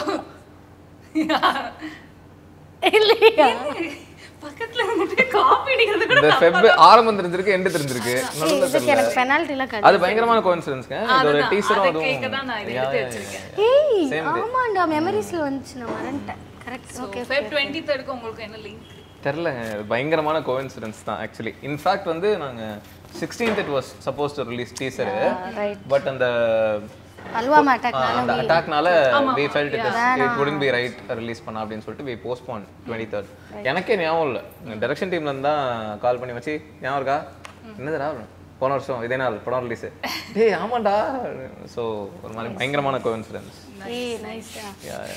இல்லையா பக்கத்துல வந்துட்டு காப்பி அடிக்கிறது கூட இந்த ஃபெப் ஆரம்பம் தெரிஞ்சிருக்கு எண்டு தெரிஞ்சிருக்கு நடுவுல இதுக்கு தெரியல எனக்கு பெனால்ட்டிலாம் கிடையாது அது பயங்கரமான கோயின்சிடன்ஸ்ங்க இதோட அதுதான், டீசரும் அதை கேட்க தான் நான் இதை எடுத்து அதுவும் வச்சிருக்கேன். ஏய் Same day. ஆமாண்டா மெமரிஸ்ல வந்துச்சு நான் மறந்துட்டேன் கரெக்ட் ஓகே ஃபெப் டுவெண்ட்டி தேர்டுக்கு உங்களுக்கு என்ன லிங்க் தெரிலங்க இது பயங்கரமான கோயின்சிடன்ஸ் தான் ஆக்சுவலி இன்ஃபேக்ட் வந்து நாங்க 16th it was suppose to release teaser right. But அந்த அல்வாமா ஆ, அட்டாக் அந்த அட்டாக்னால we felt it is it wouldn't be right release பண்ண அப்படின்னு சொல்லிட்டு we postponed 23rd எனக்கே ஞாபகம் இல்லை டைரக்ஷன் டீம்ல இருந்து தான் கால் பண்ணி வச்சு ஞாபகம் இருக்கா என்னதுடா போன வருஷம் இதே நாள் படம் ரிலீஸ் டேய் ஆமாண்டா ஸோ ஒரு மாதிரி பயங்கரமான கோயின்சிடன்ஸ் ஏய் நைஸ்டா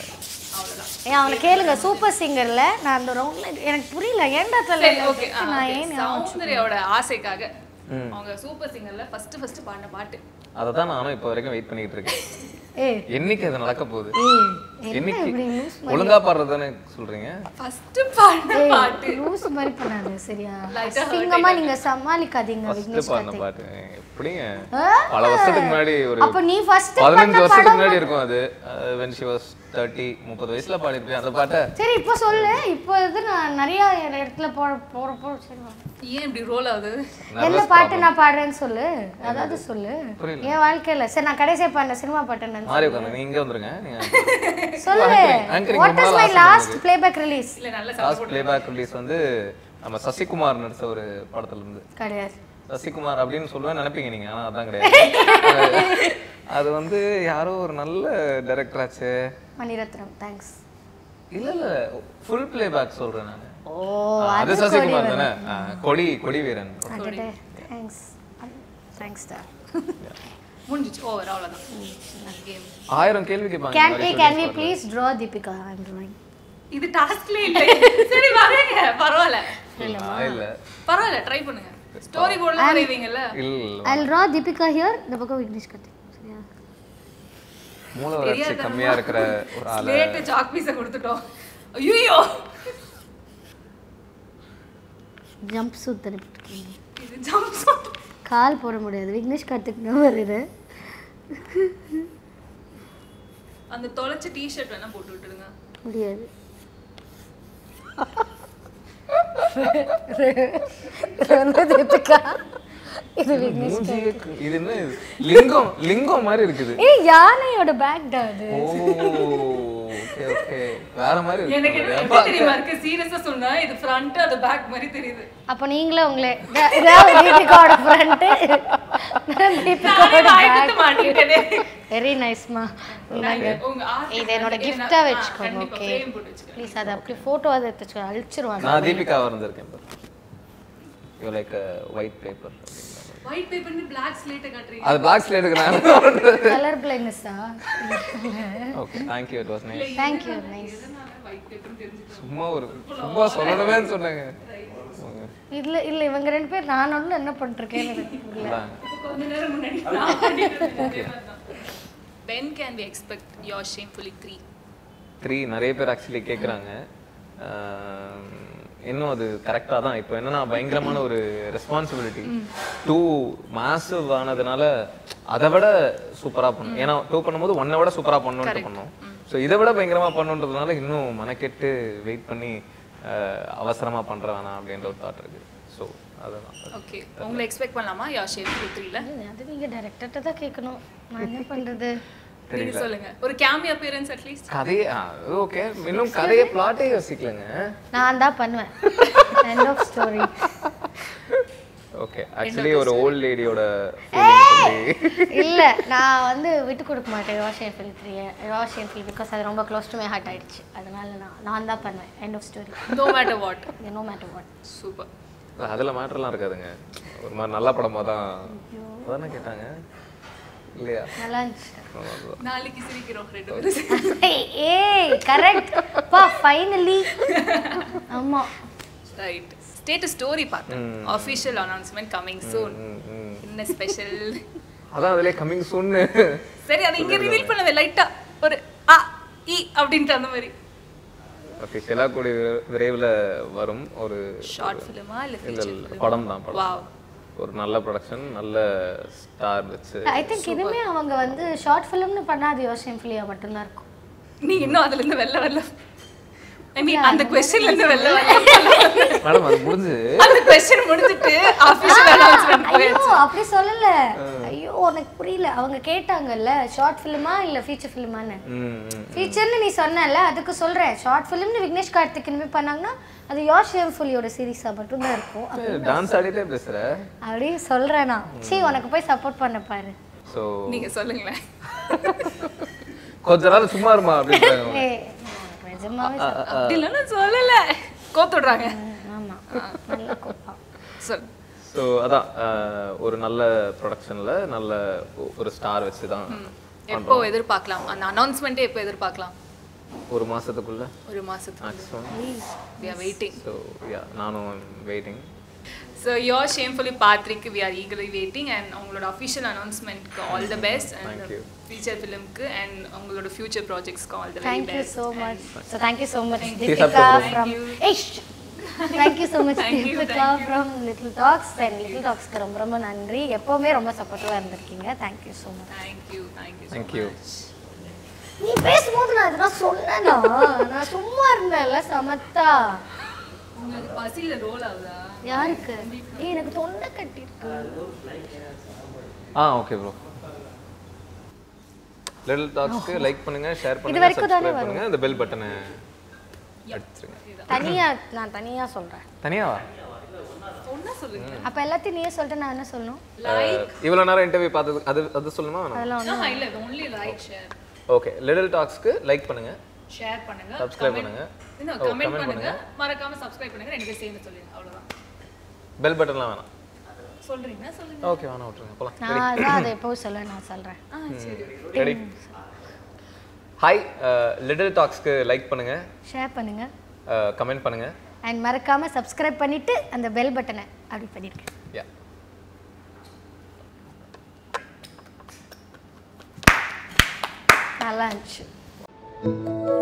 ஏன் அவனை கேளுங்க சூப்பர் சிங்கர்ல நான் அந்த ரவுண்ட்ல எனக்கு புரியல ஏன்டா சரி தெரியல ஓகே நான் ஏன் சௌந்தர்யாவோட ஆசைக்காக அவங்க சூப்பர் சிங்கர்ல ஃபர்ஸ்ட் ஃபர்ஸ்ட் பாடின பாட்டு அதை தான் நானும் இப்போ வரைக்கும் வெயிட் பண்ணிட்டு இருக்கேன் ஏய் என்னைக்கு அது நடக்க போகுது ஏய் என்னைக்கு இப்படி loose ஒழுங்கா பாடுறது தானே சொல்றீங்க ஃபர்ஸ்ட் பாடின பாட்டு லூஸ் மாதிரி பண்ணாத சரியா Light ஆ hurt சிங்கமா நீங்க சமாளிக்காதீங்க ஃபர்ஸ்ட் விக்னேஷ் பாடின கார்த்திக் பாட்டு எப்படிங்க ஆ? பல வருஷத்துக்கு முன்னாடி ஒரு அப்ப நீ ஃபர்ஸ்ட் பதினஞ்சு வருஷத்துக்கு முன்னாடி இருக்கும் அது வென் ஷி வாஸ் தேர்ட்டி முப்பது வயசுல பாடிருப்பேன் அந்த பாட்டை சரி இப்போ சொல்லு இப்போ இது நான் நிறைய இடத்துல போற போறப்போ சரி வா. ஏன் இப்படி ரோல் ஆகுது என்ன பாட்டு நான் பாடுறேன்னு சொல்லு அதாவது சொல்லு புரியல. என் வாழ்க்கையில சரி நான் கடைசியா பாடின சினிமா பாட்டு என்னன்னு மாறி உட்காந்து நீங்க இங்க வந்துருங்க நீங்க சொல்லு anchoring வாட் இஸ் ரொம்ப my last last playback release இல்ல நல்ல லாஸ்ட் பிளேபேக் ரிலீஸ் வந்து நம்ம சசிகுமார் நடிச்ச ஒரு படத்துல இருந்து கிடையாது சசிகுமார் அப்படின்னு சொல்லுவேன் நினைப்பீங்க நீங்க ஆனா அதான் கிடையாது அது வந்து யாரோ ஒரு நல்ல டைரக்டர் ஆச்சு மணிரத்னம் தேங்க்ஸ் இல்ல இல்ல ஃபுல் பிளேபேக் சொல்றேன் நான் ஓ அது சசிகுமார் தானே ஆ, கொடி கொடி வீரன் அடடே தேங்க்ஸ் தேங்க்ஸ் டா முடிஞ்சிச்சு ஓவர் அவ்வளவுதான் கேம் ஆயிரம் கேள்வி கேட்பாங்க கேன் இந்த வி மாதிரி can we please draw Deepika I am drawing இது டாஸ்க்ல இல்ல சரி வரேங்க பரவாயில்ல சொல்லி. நான் இல்ல பரவாயில்ல ட்ரை பண்ணுங்க ஸ்டோரி போர்ட்ல வரைவீங்கல்ல இல்ல ஐ ட்ரா தீபிகா ஹியர் இந்த பக்கம் விக்னேஷ் கார்த்திக் சரியா மூல வளர்ச்சி கம்மியா இருக்கிற ஒரு ஆளு ஸ்லேட் சாக் பீஸ கொடுத்துட்டோம் ஐயோ ஜம்ப் சூட் தனிப்பட்டிருக்கீங்க இது ஜம்ப் கால் போட முடியாது விக்னேஷ் கார்த்திக் நம்பர் இது அந்த தொலைச்ச டி-ஷர்ட் வேணா போட்டு விட்டுடுங்க முடியாது வந்து தீபிகா இது விக்னேஷ் மூஞ்சியே கு- இது என்ன இது? லிங்கம் லிங்கம் மாதிரி இருக்குது ஏய் யானையோட பேக் தான் அது ஓ ஓகே ஓகே வேற மாதிரி இருக்கு எனக்கு என்ன எப்படி தெரியுமா இருக்கு சீரியஸா சொன்னா இது ஃப்ரண்ட் அது பேக் மாதிரி தெரியுது அப்போ நீங்களே உங்களே இத- இதாவது தீபிகாவோட ஃப்ரண்ட் நானே தீபிகாவோட வாய் பேக் குத்து மாட்டிக்கிட்டேனே வெரி நைஸ்மா உங்க ஆசை இது என்னோட இது கிஃப்டா நான்- ஆ, வச்சுக்கோங்க கண்டிப்பா ஓகே frame போட்டு வச்சுக்கிறேன். ப்ளீஸ் அதை அப்படி ஃபோட்டோ அதை எடுத்து வச்சுக்கோ அழிச்சிருவாங்க நான் தீபிகா வந்திருக்கேன் you like white paper white பேப்பர்னு பிளாக் ஸ்லேட்டை காட்டுறீங்க அது பிளாக் ஸ்லேட்டுக்கு நான் கலர் பிளைண்ட்னஸா okay thank you it was nice thank you nice white பேப்பர்னு தெரிஞ்சுக்கலாம் சும்மா ஒரு சும்மா சொல்லணுமேன்னு சொன்னாங்க இல்ல இல்ல இவங்க ரெண்டு பேர் நான் ஒன்றும் என்ன பண்ணிருக்கேன்னு எனக்கு புரியல கொஞ்ச நேரம் முன்னாடி நான் பண்ணிட்டு இருந்தேன். When can we expect your shamefully three? Three நிறைய பேர் ஆக்சுவலி கேட்குறாங்க இன்னும் அது கரெக்டாக தான் இப்போ என்னன்னா பயங்கரமான ஒரு ரெஸ்பான்சிபிலிட்டி டூ மாசிவ் ஆனதுனால அதை விட சூப்பராக பண்ணணும் ஏன்னா டூ பண்ணும்போது ஒன்னை விட சூப்பராக பண்ணணும்னு பண்ணோம் ஸோ இதை விட பயங்கரமாக பண்ணுன்றதுனால இன்னும் மெனக்கெட்டு வெயிட் பண்ணி அஹ், அவசரமா பண்ற வேணாம் அப்படின்ற ஒரு தாட் இருக்கு ஸோ அதுதான் ஓகே உங்களை எக்ஸ்பெக்ட் பண்ணலாமா யா ஷேப் த்ரீல அது நீங்கள் டேரக்டர்கிட்ட தான் கேட்கணும் நான் என்ன பண்ணுறது நீங்க சொல்லுங்க ஒரு கேமி அப்பியரன்ஸ் அட்லீஸ்ட் கதையே ஓகே இன்னும் கதையை பிளாட்டே யோசிக்கலங்க நான் தான் பண்ணுவேன் end of story okay actually ஒரு ஓல்ட் லேடியோட இல்ல நான் வந்து விட்டு கொடுக்க மாட்டேன் ரோஷ் என்ஃபீல் த்ரீ ரோஷ் என்ஃபீல் பிகாஸ் அது ரொம்ப க்ளோஸ் டு மை ஹார்ட் ஆயிடுச்சு அதனால நான் நான் தான் பண்ணுவேன் end of story no matter what no matter what super அதுல மேட்டர்லாம் இருக்காதுங்க ஒரு மாதிரி நல்ல படமா தான் அதானே கேட்டாங்க இல்லையா நல்லா இருந்துச்சு அவ்வளவுதான். நாளைக்கு சிரிக்கிறோம் ரெண்டு பேரும் ஏய் கரெக்ட் பா ஃபைனலி ஆமா ரைட் ஸ்டேட் ஸ்டோரி பார்த்தேன் official announcement coming soon hmm, hmm. என்ன ஸ்பெஷல் அதான் அதுலயே கம்மிங் சூன்னு சரி அதை இங்க ரிவீல் பண்ணவே லைட்டா ஒரு அ இ அப்படின்ட்டு அந்த மாதிரி அஃபிஷியலாக கூடிய விரை- விரைவில் வரும் ஒரு ஷார்ட் ஃபிலிமா இல்ல இல்ல ஃபீச்சர் இல்ல படம் தான் படம் வாவ் ஒரு நல்ல ப்ரொடக்ஷன் நல்ல ஸ்டார் வச்சு ஐ திங்க் இனிமே அவங்க வந்து ஷார்ட் ஃபிலிம்னு பண்ணாது யோஷ் என்ஃபிலியா மட்டும்தான் இருக்கும் நீ இன்னும் அதுல இருந்து வெளில வரல ஐ மீன் அந்த கொஸ்டின்ல இருந்து வெளில வரல மேடம் அது முடிஞ்சு அந்த கொஸ்டின் முடிஞ்சிட்டு அஃபிஷியல் அனௌன்ஸ்மெண்ட் ஐயோ போயாச்சு அப்படி சொல்லல ஐயோ உனக்கு புரியல அவங்க கேட்டாங்கல்ல ஷார்ட் ஃபிலிமா இல்ல ஃபீச்சர் ஃபிலிமான்னு ம், ம். ஃபீச்சர்னு நீ சொன்னல அதுக்கு சொல்றேன் ஷார்ட் ஃபிலிம்னு விக்னேஷ் கார்த்திக் இனிமே பண்ணாங்கன்னா அது யோஷ் என்ஃபுலியோட சீரீஸா மட்டும்தான் இருக்கும் டான்ஸ் ஆடிட்டே பேசுற அப்படி சொல்றேன் நான் சீ உனக்கு போய் சப்போர்ட் பண்ண பாரு ஸோ நீங்க சொல்லுங்களேன் கொஞ்ச நேரம் சும்மா இருமா அப்படின்றாங்க ஏய் நிஜமாவே அப்படி இல்ல நான் சொல்லல கோத்துடுறாங்க ஆமா நல்ல கோப்பா சொல் ஸோ அதான் அஹ், ஒரு நல்ல ப்ரொடக்ஷனில் நல்ல ஒ- ஒரு ஸ்டார் வச்சு தான் எப்போ எதிர்பார்க்கலாம் அந்த அனௌன்ஸ்மெண்ட்டே எப்போ எதிர்பார்க்கலாம் ஒரு மாசத்துக்குள்ள ஒரு மாசத்துக்கு maximum we are waiting so yeah நானும் வெயிட்டிங் ஸோ யோர் ஷேம்ஃபுல்லி பாத்ரிக்கு we are eagerly waiting and உங்களோட அஃபிஷியல் அனௌன்ஸ்மெண்ட்க்கு all the best and Thank you. Feature ஃபிலிம்க்கு அண்ட் உங்களோட ஃபியூச்சர் ப்ராஜெக்ட்ஸ்க்கு all the very thank you best so much so thank you so much you. Deepika Thank from ஏஷ் thank you so much Thank you, Deepika from little talks and little டாக்ஸ்க்கு ரொம்ப ரொம்ப நன்றி எப்போவுமே ரொம்ப சப்போர்ட்டிவாக இருந்திருக்கீங்க thank you so much thank you thank you Thank you. நீ பேசும்போது நான் இதெல்லாம் சொன்னேனா நான் சும்மா இருந்தேன்ல சமத்தா உங்களுக்கு பசியில் ரோல் ஆகுதா யாருக்கு ஏய் எனக்கு தொண்டை கட்டிருக்கு ஆ ஓகே ப்ரோ லிட்டில் டாக்ஸ்க்கு லைக் பண்ணுங்க ஷேர் பண்ணுங்க வரைக்கும் தானே சப்ஸ்கிரைப் பண்ணுங்க இந்த பெல் பட்டனை அடிச்சிருங்க தனியா நான் தனியா சொல்றேன் தனியாவா ஒன்றா சொல்லுங்க அப்ப எல்லாத்தையும் நீயே சொல்லிட்டு நான் என்ன சொல்லணும் அஹ், இவ்வளவு நேரம் இன்டர்வியூ பார்த்தது அது அது சொல்லணுமா வேணாமா? அதெல்லாம் ஆ இல்லை only right share okay little டாக்ஸ்க்கு லைக் பண்ணுங்க ஷேர் பண்ணுங்க Subscribe பண்ணுங்க. இன்னும் ஓ, கமெண்ட் comment பண்ணுங்க மறக்காம சப்ஸ்கிரைப் பண்ணுங்க ரெண்டு பேரும் சேர்ந்து சொல்லுங்க அவ்வளவுதான் பெல் பட்டன்லாம் வேணாம் சொல்றீங்கன்னா சொல்லுங்க ஓகே வேணாம் விட்டுருங்க போலாம் நான் அதான் அதை எப்போ சொல்ல நான் சொல்றேன் ஆ சரி ரெடி ஹாய் லிட்டில் டாக்ஸ்க்கு லைக் பண்ணுங்க ஷேர் பண்ணுங்க கமெண்ட் பண்ணுங்க அண்ட் மறக்காம சப்ஸ்கிரைப் பண்ணிட்டு அந்த பெல் பட்டனை அப்படி பண்ணிருக்கேன் யா நல்லா இருந்துச்சு